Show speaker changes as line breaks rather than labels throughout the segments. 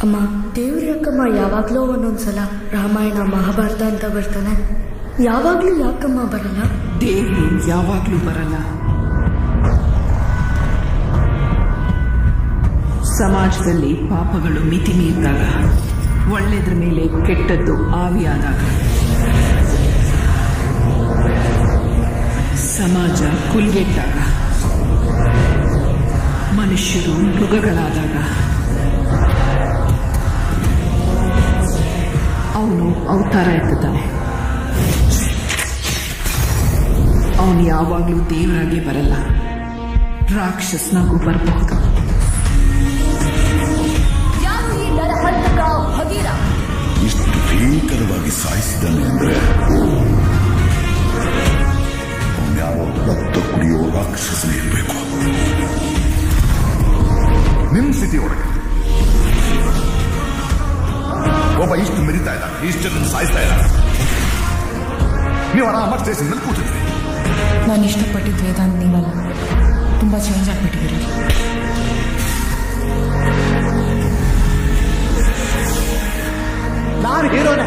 ಅಮ್ಮ ದೇವ್ರ ಯಾಕಮ್ಮ ಯಾವಾಗಲೂ ಒಂದೊಂದ್ಸಲ ರಾಮಾಯಣ ಮಹಾಭಾರತ ಅಂತ ಬರ್ತಾನೆ ಯಾವಾಗಲೂ ಯಾಕಮ್ಮ ಬರಲ್ಲ
ದೇವರು ಯಾವಾಗ್ಲೂ ಬರಲ್ಲ ಸಮಾಜದಲ್ಲಿ ಪಾಪಗಳು ಮಿತಿ ಮೀರಿದಾಗ ಒಳ್ಳೆದ್ರ ಮೇಲೆ ಕೆಟ್ಟದ್ದು ಆವಿಯಾದಾಗ ಸಮಾಜ ಕುಲ್ಗೆಟ್ಟಾಗ ಮನುಷ್ಯರು ಮೃಗಗಳಾದಾಗ ಅವನು ಅವತಾರ ಎತ್ತುತ್ತಾನೆ ಅವನು ಯಾವಾಗಲೂ ದೇವರಾಗಿ ಬರಲ್ಲ ರಾಕ್ಷಸನಾಗೂ ಬರಬಹುದು
ಯಾರು ಈ ನರಹಂತಕ ಭಗೀರ
ಇಷ್ಟು ಭೀಕರವಾಗಿ ಸಾಯಿಸಿದ್ದಾನೆ ಅಂದ್ರೆ ಯಾರೋ ರಕ್ತ ಕುಡಿಯೋ ರಾಕ್ಷಸನೇ ಇರಬೇಕು ನಿಮ್ ಸ್ಥಿತಿ ಒಳಗೆ ಒಬ್ಬ ಇಷ್ಟು ಮೆರಿತಾ ಇದ್ದಾನೆ ಇಷ್ಟನ್ನು ಸಾಯಿಸ್ತಾ ಇದ್ದಾನೆ ನೀವು ಆರಾಮಾಗಿ ಸ್ಟೇಷನ್ ಮೇಲೆ ಕೂತಿದ್ರಿ
ನಾನು ಇಷ್ಟಪಟ್ಟಿದ್ದು ವೇದಾಂತ್ ನೀವಲ್ಲ ತುಂಬ ಚೇಂಜ್ ಆಗಿಬಿಟ್ಟಿದ್ದೀರಿ
ನಾನು ಹೀರೋನೆ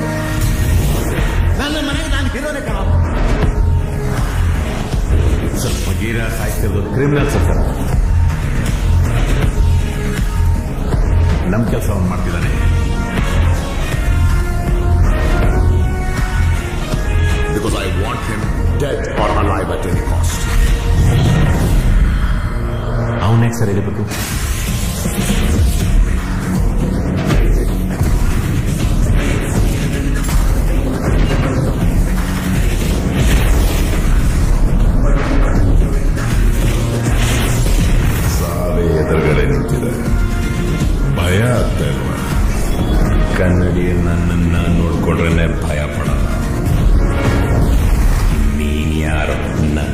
ನನ್ನ ಮನೆಗೆ ನಾನು ಹೀರೋನೆ ಕಣ
ಸ್ವಲ್ಪ ಗೀರ ಸಾಯಿಸ್ತಿರೋದು ಕ್ರಿಮಿನಲ್ಸ್ ಸರ್ ನಮ್ಮ ಕೆಲಸವನ್ನು ಮಾಡ್ತಿದ್ದಾನೆ because I want him dead or alive at any cost
ಅವನ್ಯಾಕೆ ಸರ್ ಇರಬೇಕು
ಸಾವೇ ಎದುರುಗಡೆ ನಿಂತಿದೆ ಭಯ ಆಗ್ತಾ ಇಲ್ವಾ ಕನ್ನಡಿ ನನ್ನನ್ನ ನೋಡ್ಕೊಂಡ್ರೆ ಭಯ ಪಡಲ್ಲ ನೀನ್ ಯಾರು ನನ್ನ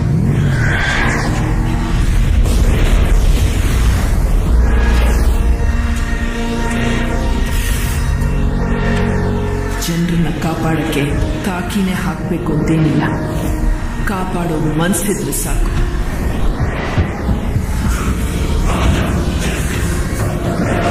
ಜನರನ್ನ ಕಾಪಾಡಕ್ಕೆ ಕಾಕಿನೇ ಹಾಕಬೇಕು ಅಂತೇನಿಲ್ಲ ಕಾಪಾಡೋ ಮನ್ಸಿದ್ರೆ ಸಾಕು